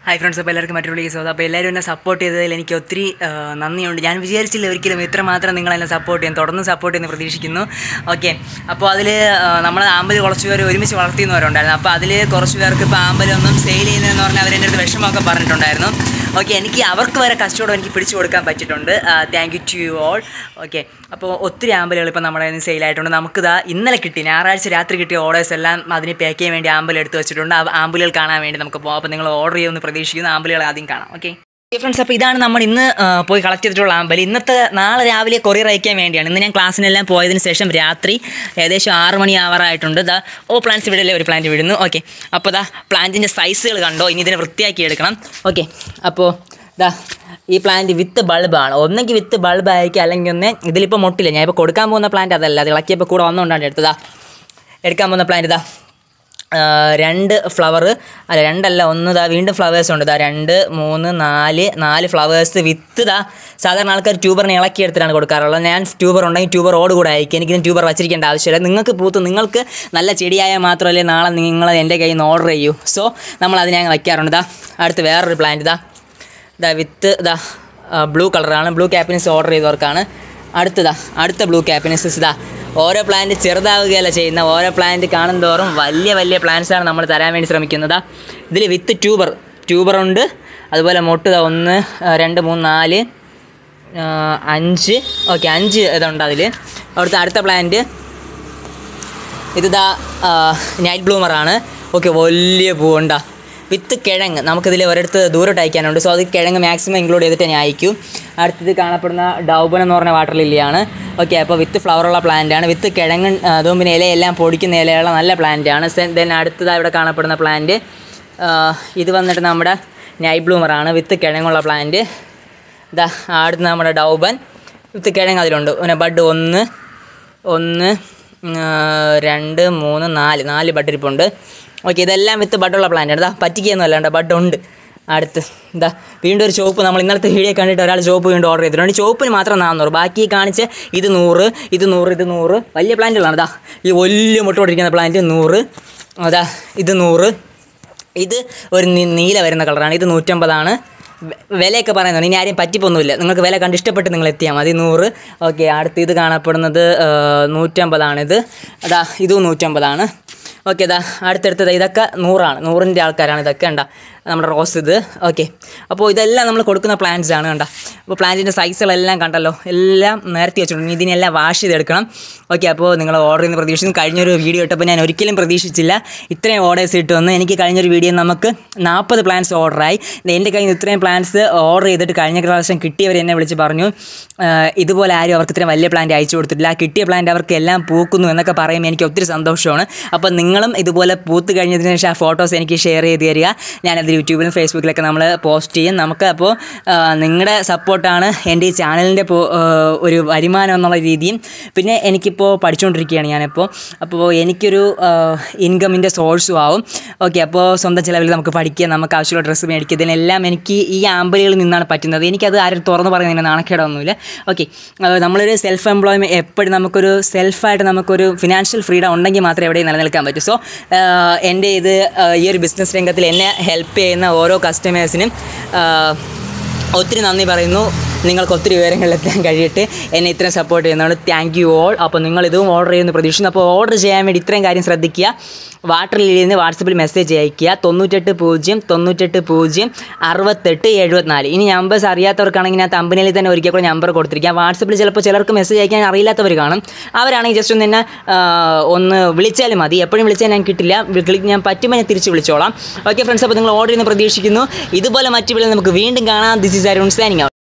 hi friends അപ്പോൾ എല്ലാവർക്കും മറ്റൊരു കേസ് അപ്പോൾ എല്ലാവരും എന്നെ സപ്പോർട്ട് ചെയ്തതിൽ എനിക്ക് ഒത്തിരി ആ, നന്ദിയുണ്ട് ഞാൻ വിചാരിച്ചില്ല ഒരിക്കലും ഇത്ര മാത്രം നിങ്ങൾ എന്നെ സപ്പോർട്ട് ചെയ്യും തുടർന്ന് സപ്പോർട്ട് ചെയ്യുന്നു പ്രതീക്ഷിക്കുന്നു ഓക്കെ അപ്പോൾ അതിൽ നമ്മൾ ആമ്പൽ കുറച്ച് പേര് ഒരുമിച്ച് വളർത്തിയെന്നവരുണ്ടായിരുന്നു അപ്പോൾ അതിൽ കുറച്ച് പേർക്ക് ഇപ്പോൾ ആമ്പലൊന്നും സെയിൽ ചെയ്യുന്നതെന്ന് പറഞ്ഞാൽ അവരെൻ്റെ അടുത്ത് വിഷമമൊക്കെ പറഞ്ഞിട്ടുണ്ടായിരുന്നു ഓക്കെ എനിക്ക് അവർക്ക് വരെ കസ്റ്റോടെ എനിക്ക് പിടിച്ചു കൊടുക്കാൻ പറ്റിയിട്ടുണ്ട് thank you to you all okay അപ്പോൾ ഒത്തിരി ആമ്പലുകൾ ഇപ്പോൾ നമ്മുടെ കയ്യിൽ നിന്ന് സെയിലായിട്ടുണ്ട് നമുക്കിതാ ഇന്നലെ കിട്ടി ഞായറാഴ്ച രാത്രി കിട്ടിയ ഓർഡേഴ്സ് എല്ലാം അതിന് പാക്ക് ചെയ്യാൻ വേണ്ടി ആമ്പൽ എടുത്ത് വെച്ചിട്ടുണ്ട് ആ ആമ്പലുകൾ കാണാൻ വേണ്ടി നമുക്ക് പോകാം അപ്പോൾ നിങ്ങൾ ഓർഡർ ചെയ്യുമെന്ന് പ്രതീക്ഷിക്കുന്നു ആമ്പലുകൾ ആദ്യം കാണാം ഓക്കെ ഫ്രണ്ട്സ് അപ്പോൾ ഇതാണ് നമ്മൾ ഇന്ന് ആ, പോയി കളക്ട് ചെയ്തിട്ടുള്ള ആമ്പൽ ഇന്നത്തെ നാളെ രാവിലെ കൊറിയർ അയക്കാൻ വേണ്ടിയാണ് ഇന്ന് ഞാൻ ക്ലാസ്സിനെല്ലാം പോയതിന് ശേഷം രാത്രി ഏകദേശം ആറ് മണി ആവാറായിട്ടുണ്ട് ദാ ഓ പ്ലാന്റ്സ് ഇവിടെ ഒരു പ്ലാന്റ് വിടുന്നു ഓക്കെ അപ്പോൾ ദാ പ്ലാന്റിൻ്റെ സൈസുകൾ കണ്ടോ ഇനി ഇതിനെ വൃത്തിയാക്കി എടുക്കണം ഓക്കെ അപ്പോൾ ദാ ഈ പ്ലാന്റ് വിത്ത് ബൾബാണ് ഒന്നെങ്കിൽ വിത്ത് ബൾബ് ആയിരിക്കും അല്ലെങ്കിൽ ഒന്ന് ഇതിലിപ്പോൾ മൊട്ടില്ല ഞാൻ ഇപ്പോൾ കൊടുക്കാൻ പോകുന്ന പ്ലാന്റ് അതല്ല അത് ഇളക്കിയപ്പോൾ കൂടെ വന്നുകൊണ്ടാണ് എടുത്തതാ എടുക്കാൻ പോകുന്ന പ്ലാന്റ് ഇതാ ആ, രണ്ട് ഫ്ലവർ അല്ല രണ്ടല്ല ഒന്ന് ഇതാ വീണ്ടും ഫ്ലവേഴ്സ് ഉണ്ട് ഇതാ രണ്ട് മൂന്ന് നാല് നാല് ഫ്ലവേഴ്സ് വിത്ത് ഇതാ സാധാരണ ആൾക്കാർ ട്യൂബറിനെ ഇളക്കി എടുത്തിട്ടാണ് കൊടുക്കാറുള്ളത് ഞാൻ ട്യൂബർ ഉണ്ടെങ്കിൽ ട്യൂബർ ഓട് കൂടെ അയക്കും എനിക്കിതിന് ട്യൂബർ വച്ചിരിക്കേണ്ട ആവശ്യമില്ല നിങ്ങൾക്ക് പൂത്ത് നിങ്ങൾക്ക് നല്ല ചെടിയായാൽ മാത്രമല്ലേ നാളെ നിങ്ങൾ എൻ്റെ കയ്യിൽ നിന്ന് ഓർഡർ ചെയ്യൂ സോ നമ്മൾ അതിനെ അങ്ങ് വയ്ക്കാറുണ്ട് ഇതാ അടുത്ത് വേറൊരു പ്ലാന്റ് ഇതാ ഇതാ വിത്ത് ഇതാ ബ്ലൂ കളറാണ് ബ്ലൂ ക്യാപ്പിനസ് ഓർഡർ ചെയ്തവർക്കാണ് അടുത്തതാ അടുത്ത ബ്ലൂ ക്യാപ്പിനസ് ഇതാ ഓരോ പ്ലാന്റ് ചെറുതാവുകയല്ല ചെയ്യുന്ന ഓരോ പ്ലാന്റ് കാണും തോറും വലിയ വലിയ പ്ലാന്റ്സാണ് നമ്മൾ തരാൻ വേണ്ടി ശ്രമിക്കുന്നത് ഇതിൽ വിത്ത് ട്യൂബർ ട്യൂബറുണ്ട് അതുപോലെ മൊട്ട് ഇതാ ഒന്ന് ആ, രണ്ട് മൂന്ന് നാല് ആ, അഞ്ച് ഓക്കെ അഞ്ച് ഇതുണ്ട് അതിൽ അവിടുത്തെ അടുത്ത പ്ലാന്റ് ഇതിതാ നൈറ്റ് ബ്ലൂമറാണ് ഓക്കെ വലിയ പൂവുണ്ടാ വിത്ത് കിഴങ്ങ് നമുക്കിതിൽ ഒരിടത്ത് ദൂരോട്ട് അയക്കാനുണ്ട് സോ അത് കിഴങ്ങ് മാക്സിമം ഇൻക്ലൂഡ് ചെയ്തിട്ട് ഞാൻ അയക്കും അടുത്തത് കാണപ്പെടുന്ന ഡൗബൻ എന്ന് പറഞ്ഞ വാട്ടർ ലില്ലിയാണ് ഓക്കെ അപ്പോൾ വിത്ത് ഫ്ലവറുള്ള പ്ലാന്റ് ആണ് വിത്ത് കിഴങ്ങ് ആ, അതും പിന്നെ ഇലയെല്ലാം പൊടിക്കുന്ന ഇലയുള്ള നല്ല പ്ലാന്റ് ആണ് ദെൻ അടുത്തതായി ഇവിടെ കാണപ്പെടുന്ന പ്ലാന്റ് ഇത് വന്നിട്ട് നമ്മുടെ നൈറ്റ് ബ്ലൂമറാണ് വിത്ത് കിഴങ്ങുള്ള പ്ലാന്റ് ഇതാ അടുത്ത് നമ്മുടെ ഡൗബൻ വിത്ത് കിഴങ്ങ് അതിലുണ്ട് പിന്നെ ബഡ് ഒന്ന് ഒന്ന് ആ, രണ്ട് മൂന്ന് നാല് നാല് ബഡ് ഇരിപ്പുണ്ട് ഓക്കെ ഇതെല്ലാം വിത്ത് ബഡുള്ള പ്ലാന്റ് ആണ് ഇതാ പറ്റിക്കുകയൊന്നും അല്ലാണ്ട് ബഡ് ഉണ്ട് അടുത്ത് ഇതാ വീണ്ടും ഒരു ചോപ്പ് നമ്മൾ ഇന്നലത്തെ വീഡിയോ കണ്ടിട്ട് ഒരാൾ ചോപ്പ് വീണ്ടും ഓർഡർ ചെയ്തിട്ടുണ്ട് ചോപ്പിന് മാത്രം നാന്നൂറ് ബാക്കി കാണിച്ച് ഇത് നൂറ് ഇത് നൂറ് ഇത് നൂറ് വലിയ പ്ലാന്റുകളാണ് ഇതാ ഈ വലിയ മുട്ടോട്ടിരിക്കുന്ന പ്ലാന്റ് നൂറ് അതാ ഇത് നൂറ് ഇത് ഒരു നി- നീല വരുന്ന കളറാണ് ഇത് നൂറ്റമ്പതാണ് വെ- വിലയൊക്കെ പറയുന്നുണ്ട് ഇനി ആരെയും പറ്റിപ്പൊന്നുമില്ല നിങ്ങൾക്ക് വില കണ്ട് ഇഷ്ടപ്പെട്ട് നിങ്ങൾ എത്തിയാൽ മതി നൂറ് ഓക്കെ അടുത്ത് ഇത് കാണപ്പെടുന്നത് ആ, നൂറ്റമ്പതാണിത് അതാ ഇതും നൂറ്റമ്പതാണ് ഓക്കെ ഇതാ അടുത്തടുത്തത് ഇതൊക്കെ നൂറാണ് നൂറിൻ്റെ ആൾക്കാരാണ് ഇതൊക്കെ കണ്ട നമ്മുടെ റോസ് ഇത് ഓക്കെ അപ്പോൾ ഇതെല്ലാം നമ്മൾ കൊടുക്കുന്ന പ്ലാന്റ്സ് ആണ് കണ്ട അപ്പോൾ പ്ലാന്റിൻ്റെ സൈസുകളെല്ലാം കണ്ടല്ലോ എല്ലാം നേരത്തെ വെച്ചിട്ടുണ്ട് ഇനി ഇതിനെല്ലാം വാഷ് ചെയ്തെടുക്കണം ഓക്കെ അപ്പോൾ നിങ്ങൾ ഓർഡർ ചെയ്യുന്ന പ്രതീക്ഷിക്കുന്നു കഴിഞ്ഞൊരു വീഡിയോ ഇട്ടപ്പോൾ ഞാൻ ഒരിക്കലും പ്രതീക്ഷിച്ചില്ല ഇത്രയും ഓർഡേഴ്സ് കിട്ടുമെന്ന് എനിക്ക് കഴിഞ്ഞൊരു വീഡിയോ നമുക്ക് നാൽപ്പത് പ്ലാൻസ് ഓർഡറായി എൻ്റെ കയ്യിൽ നിന്ന് ഇത്രയും പ്ലാൻസ് ഓർഡർ ചെയ്തിട്ട് കഴിഞ്ഞ പ്രാവശ്യം കിട്ടിയവർ എന്നെ വിളിച്ച് പറഞ്ഞു "ആഹ് ഇതുപോലെ ആരും അവർക്ക് ഇത്രയും വലിയ പ്ലാന്റ് അയച്ചു കൊടുത്തിട്ടില്ല ആ കിട്ടിയ പ്ലാന്റ് അവർക്ക് എല്ലാം പൂക്കുന്നു എന്നൊക്കെ പറയുമ്പോൾ എനിക്ക് ഒത്തിരി സന്തോഷമാണ് അപ്പോൾ നിങ്ങളും ഇതുപോലെ പൂത്ത് കഴിഞ്ഞതിന് ശേഷം ആ ഫോട്ടോസ് എനിക്ക് ഷെയർ ചെയ്ത് തരിക ഞാനത് യൂട്യൂബിലും ഫേസ്ബുക്കിലൊക്കെ നമ്മൾ പോസ്റ്റ് ചെയ്യും നമുക്ക് അപ്പോൾ നിങ്ങളുടെ സപ്പോർട്ടാണ് എൻ്റെ ഈ ചാനലിൻ്റെ ഒരു വരുമാനം എന്നുള്ള രീതിയും പിന്നെ എനിക്കിപ്പോൾ പഠിച്ചുകൊണ്ടിരിക്കുകയാണ് ഞാനിപ്പോൾ അപ്പോൾ എനിക്കൊരു ഇൻകമിൻ്റെ സോഴ്സും ആവും ഓക്കെ അപ്പോൾ സ്വന്തം ചിലവിൽ നമുക്ക് പഠിക്കുക നമുക്ക് ആവശ്യമുള്ള ഡ്രസ്സ് മേടിക്കുക ഇതിനെല്ലാം എനിക്ക് ഈ ആമ്പലുകളിൽ നിന്നാണ് പറ്റുന്നത് എനിക്കത് ആരും തുറന്ന് പറയുന്നതിന് നാണക്കേടൊന്നുമില്ല ഓക്കെ നമ്മളൊരു സെൽഫ് എംപ്ലോയ്മെൻറ്റ് എപ്പോഴും നമുക്കൊരു സെൽഫായിട്ട് നമുക്കൊരു ഫിനാൻഷ്യൽ ഫ്രീഡം ഉണ്ടെങ്കിൽ മാത്രമേ എവിടെയും നിലനിൽക്കാൻ പറ്റൂ സോ എൻ്റെ ഇത് ആ, ഈ ഒരു ബിസിനസ് രംഗത്തിൽ എന്നെ ഹെൽപ്പ് ചെയ്യുന്ന ഓരോ കസ്റ്റമേഴ്സിനും ഒത്തിരി നന്ദി പറയുന്നു നിങ്ങൾക്ക് ഒത്തിരി വിവരങ്ങളിലെത്താൻ കഴിയട്ടെ എന്നെ ഇത്രയും സപ്പോർട്ട് ചെയ്യുന്നതുകൊണ്ട് താങ്ക് യു ഓൾ അപ്പോൾ നിങ്ങൾ ഇതും ഓർഡർ ചെയ്യുന്ന പ്രതീക്ഷിക്കുന്നു അപ്പോൾ ഓർഡർ ചെയ്യാൻ വേണ്ടി ഇത്രയും കാര്യം ശ്രദ്ധിക്കുക വാട്ടറിൽ നിന്ന് വാട്സപ്പിൽ മെസ്സേജ് അയക്കുക തൊണ്ണൂറ്റെട്ട് പൂജ്യം തൊണ്ണൂറ്റെട്ട് പൂജ്യം അറുപത്തെട്ട് എഴുപത്തിനാല് ഇനി നമ്പേഴ്സ് അറിയാത്തവർക്കാണെങ്കിൽ ഞാൻ തമ്പനിയിൽ തന്നെ ഒരിക്കൽ കൂടെ നമ്പർ കൊടുത്തിരിക്കുക വാട്സപ്പിൽ ചിലപ്പോൾ ചിലർക്ക് മെസ്സേജ് അയക്കാൻ അറിയില്ലാത്തവർ കാണും അവരാണെങ്കിൽ ജസ്റ്റ് ഒന്ന് എന്നെ ആ, ഒന്ന് വിളിച്ചാലും മതി എപ്പോഴും വിളിച്ചാൽ ഞാൻ കിട്ടില്ല വിളി- ഞാൻ പറ്റുമ്പോൾ ഞാൻ തിരിച്ച് വിളിച്ചോളാം ഓക്കെ ഫ്രണ്ട്സ് അപ്പോൾ നിങ്ങൾ ഓർഡർ ചെയ്യുന്ന പ്രതീക്ഷിക്കുന്നു ഇതുപോലെ മറ്റു വിളി നമുക്ക് വീണ്ടും കാണാം ദിസ് ഈസ് അരുൺ സാനിങ്